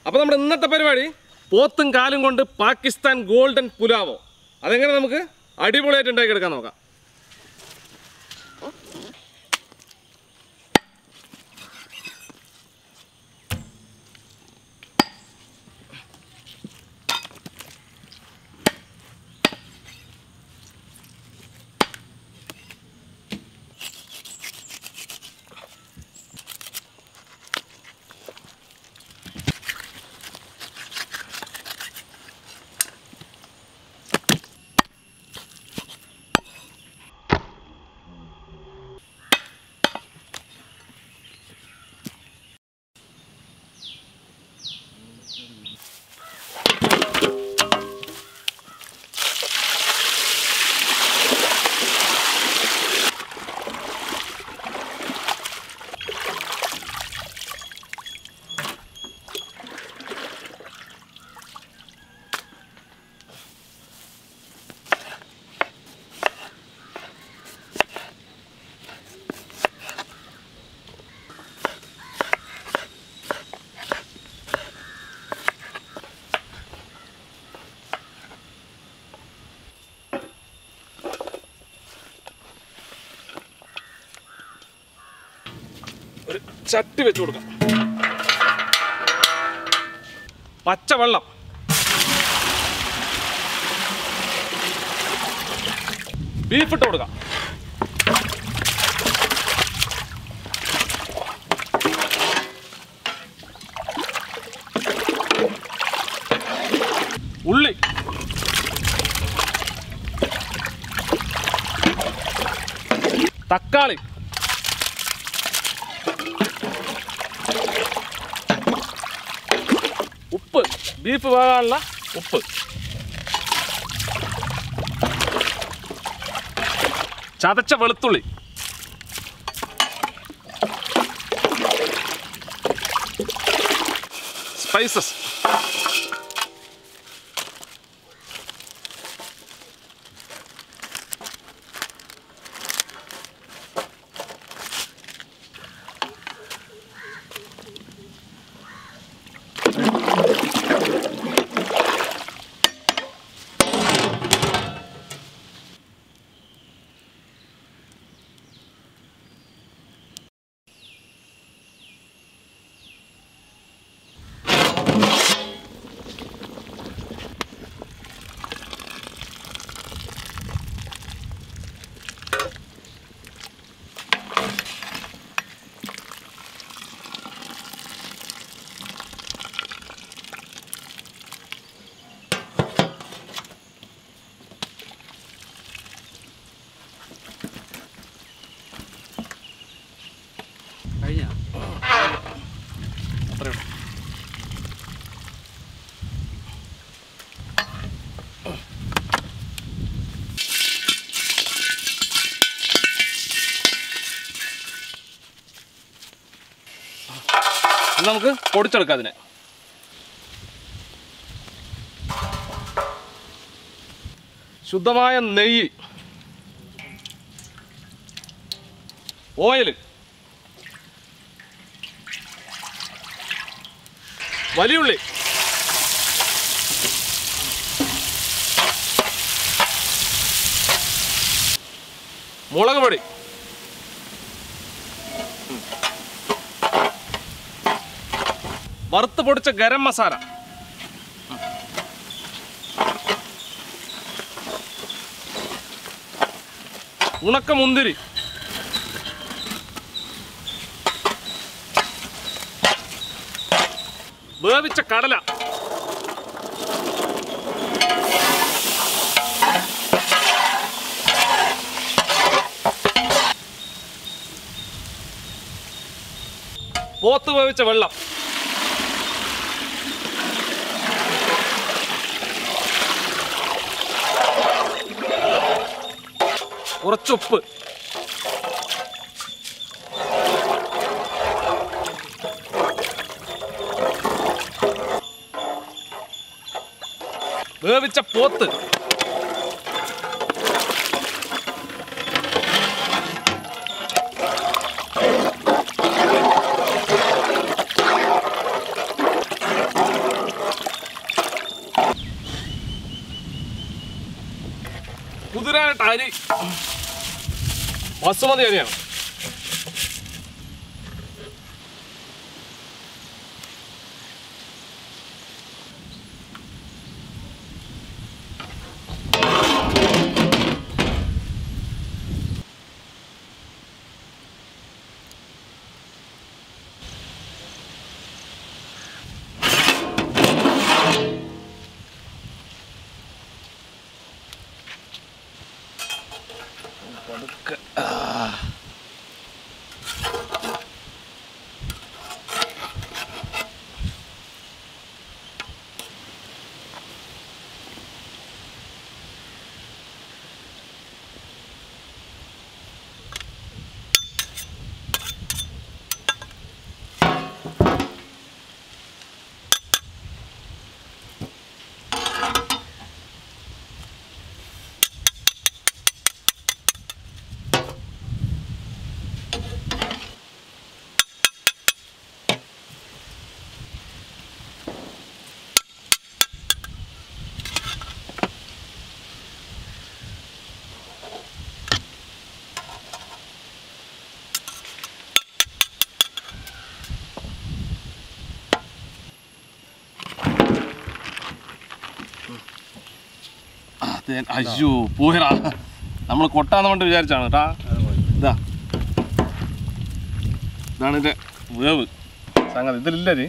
അപ്പോൾ നമ്മുടെ ഇന്നത്തെ പരിപാടി പോത്തും കാലും കൊണ്ട് പാകിസ്ഥാൻ ഗോൾഡൻ പുലാവോ അതെങ്ങനെ നമുക്ക് അടിപൊളിയായിട്ട് ഉണ്ടാക്കിയെടുക്കാൻ നോക്കാം ഒരു ചട്ടി വെച്ച് കൊടുക്കാം പച്ചവെള്ളം ബീഫ് ഇട്ട് കൊടുക്കാം ഉള്ളി തക്കാളി ഉപ്പ് ബീഫ് വേകാനുള്ള ഉപ്പ് ചതച്ച വെളുത്തുള്ളി സ്പൈസസ് കഴിഞ്ഞ അത്രയും ഇനി നമുക്ക് പൊടിച്ചെടുക്കാം അതിനെ ശുദ്ധമായ നെയ്യ് ഓയിൽ വലിയുള്ളി മുളക് പൊടി വറുത്ത് പൊടിച്ച ഗരം മസാല ഉണക്ക മുന്തിരി വേവിച്ച കടല പോത്ത് വേവിച്ച വെള്ളം കുറച്ചുപ്പ് വേവിച്ച പോത്ത് ബസുമതി അരിയാണ് അതെ അയ്യോ പോയടാ നമ്മൾ കൊട്ടാന്ന് കൊണ്ട് വിചാരിച്ചാണ് കേട്ടാ ഇതാ ഇതാണ് ഇതിൻ്റെ വേവ് സംഗതി ഇതിലില്ല ഇത്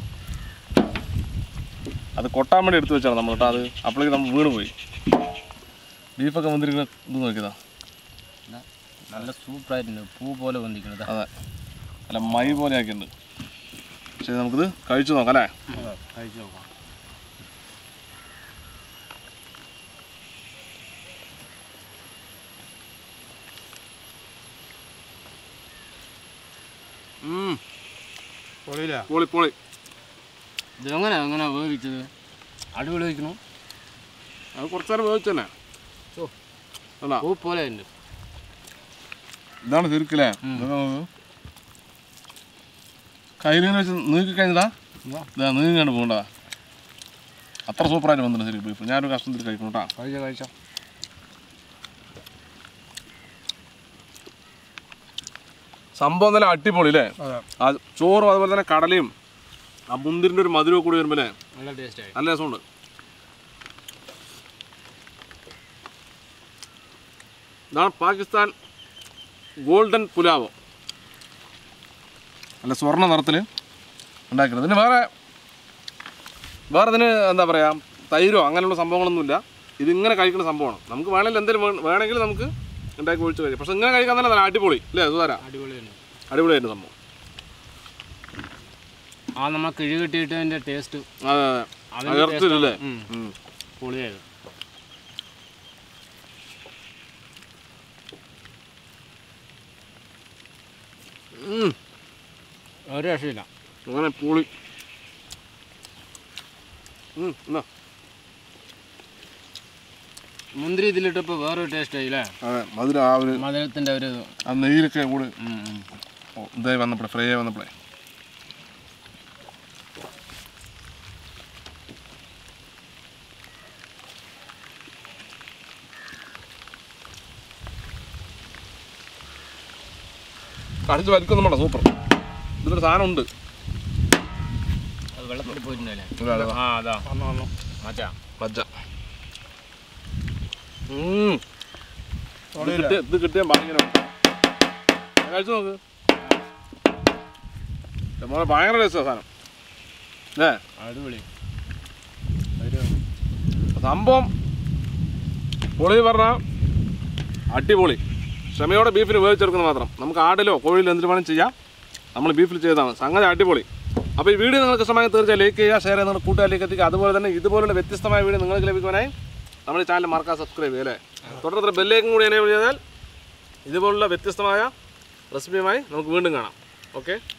അത് കൊട്ടാൻ വേണ്ടി എടുത്തു വെച്ചാണ് നമ്മൾ കേട്ടോ അത് അപ്പോഴേക്ക് നമ്മൾ വീണ് പോയി ബീഫൊക്കെ വന്നിരിക്കുന്ന ഇത് നോക്കിയതാ നല്ല സൂപ്പറായിട്ടുണ്ട് പൂ പോലെ വന്നിരിക്കുന്നത് അതെ അല്ല മൈ പോലെ ആക്കിയിട്ടുണ്ട് ശരി നമുക്കിത് കഴിച്ചു നോക്കാം അല്ലേ കഴിച്ചു നോക്കാം പൊളിയില്ല പൊളി പൊളി ഇത് എങ്ങനെ എങ്ങനെ വേവിച്ചത് അടിപൊളി വയ്ക്കണു അത് കുറച്ച് നേരം വേവിച്ചു തന്നെ ഓ. അല്ല പൂ പോലെ ഉണ്ട് ഇതാണ് ശരിക്കല്ലേ കയ്യിലിങ്ങനെ വെച്ച് നീക്കി കഴിഞ്ഞതാ ഇതാ നീങ്ങി കണ്ട് പോകണ്ട അത്ര സൂപ്പറായിട്ട് വന്നിട്ടുണ്ട് ശരി ബീഫ് ഞാനൊരു കഷ്ണത്തിൽ കഴിക്കണം കേട്ടോ കഴിച്ച കഴിച്ച സംഭവം നല്ല അടിപൊളി അല്ലേ അതെ ആ ചോറും അതുപോലെ തന്നെ കടലയും ആ മുന്തിരിൻ്റെ ഒരു മധുരവും കൂടി വരുമ്പോൾ അല്ലേ നല്ല ടേസ്റ്റ് ആയി നല്ല രസമുണ്ട് ഇതാണ് പാകിസ്ഥാൻ ഗോൾഡൻ പുലാവ് അല്ല സ്വർണ്ണ നിറത്തിൽ ഉണ്ടാക്കുന്നത് ഇതിന് വേറെ വേറെ ഇതിന് എന്താ പറയുക തൈരോ അങ്ങനെയുള്ള സംഭവങ്ങളൊന്നുമില്ല ഇതിങ്ങനെ കഴിക്കുന്ന സംഭവമാണ് നമുക്ക് വേണമെങ്കിൽ എന്തെങ്കിലും വേ- വേണമെങ്കിൽ നമുക്ക് ഉണ്ടാക്കി ഒഴിച്ച് കഴിക്കാം പക്ഷെ ഇങ്ങനെ കഴിക്കാൻ തന്നെ നല്ല അടിപൊളി അല്ലേ സുധാര അടിപൊളിയാണ് അടിപൊളിയായിട്ട് സംഭവം ആ നമ്മൾ കിഴി കിട്ടിയിട്ടതിൻ്റെ ടേസ്റ്റ് അതെ അതെ അതിൻ്റെ അകർത്തില്ലേ ഉം. പൊളിയായത് ഒരു രക്ഷയില്ല അങ്ങനെ പുളി ഉം, എന്നാ മുന്തിരി ഇതിലിട്ടപ്പോൾ വേറൊരു ടേസ്റ്റ് ആയില്ലേ അതെ മധുരം ആ ഒരു മധുരത്തിൻ്റെ ഒരു ആ നെയ്യിലൊക്കെ കൂടി ഉം, ഉം. ഓ, ഇതായി വന്നപ്പോഴേ ഫ്രൈ ആയി വന്നപ്പോഴേ കടിച്ച് വലിക്കൊന്നും വേണ്ട സൂപ്പർ ഇതിലൊരു സാധനം ഉണ്ട് അത് വെള്ളത്തിൽ പോയിട്ടുണ്ടല്ലേ ഇല്ല, അതാ. ആ അതാ വന്നു വന്നു മച്ചാ മജ്ജ ഉം. ഇത് കിട്ടിയ- ഇത് കിട്ടിയ ഭയങ്കര കഴിച്ചു നോക്ക് മോനെ ഭയങ്കര ടേസ്റ്റ് സാധനം അല്ലേ അടിപൊളി സംഭവം പൊളി പറഞ്ഞാൽ അടിപൊളി ക്ഷമയോടെ ബീഫിന് വേവിച്ചെടുക്കുന്നത് മാത്രം നമുക്ക് ആടിലോ കോഴിയിലോ എന്തിനു വേണം ചെയ്യാം നമ്മൾ ബീഫിൽ ചെയ്തതാണ് സംഗതി അടിപൊളി അപ്പോൾ ഈ വീഡിയോ നിങ്ങൾക്ക് ഇഷ്ടമായി തീർച്ചയായും ലൈക്ക് ചെയ്യുക ഷെയർ ചെയ്യുക നിങ്ങളുടെ കൂട്ടുകാരിലേക്ക് എത്തിക്കുക അതുപോലെ തന്നെ ഇതുപോലുള്ള വ്യത്യസ്തമായ വീഡിയോ നിങ്ങൾക്ക് ലഭിക്കുവാനായി നമ്മുടെ ചാനൽ മറക്കാൻ സബ്സ്ക്രൈബ് ചെയ്യുക അല്ലേ തുടർന്ന് ബെല്ലേക്കും കൂടി എനേബിൾ ചെയ്താൽ ഇതുപോലുള്ള വ്യത്യസ്തമായ റെസിപ്പിയുമായി നമുക്ക് വീണ്ടും കാണാം ഓക്കെ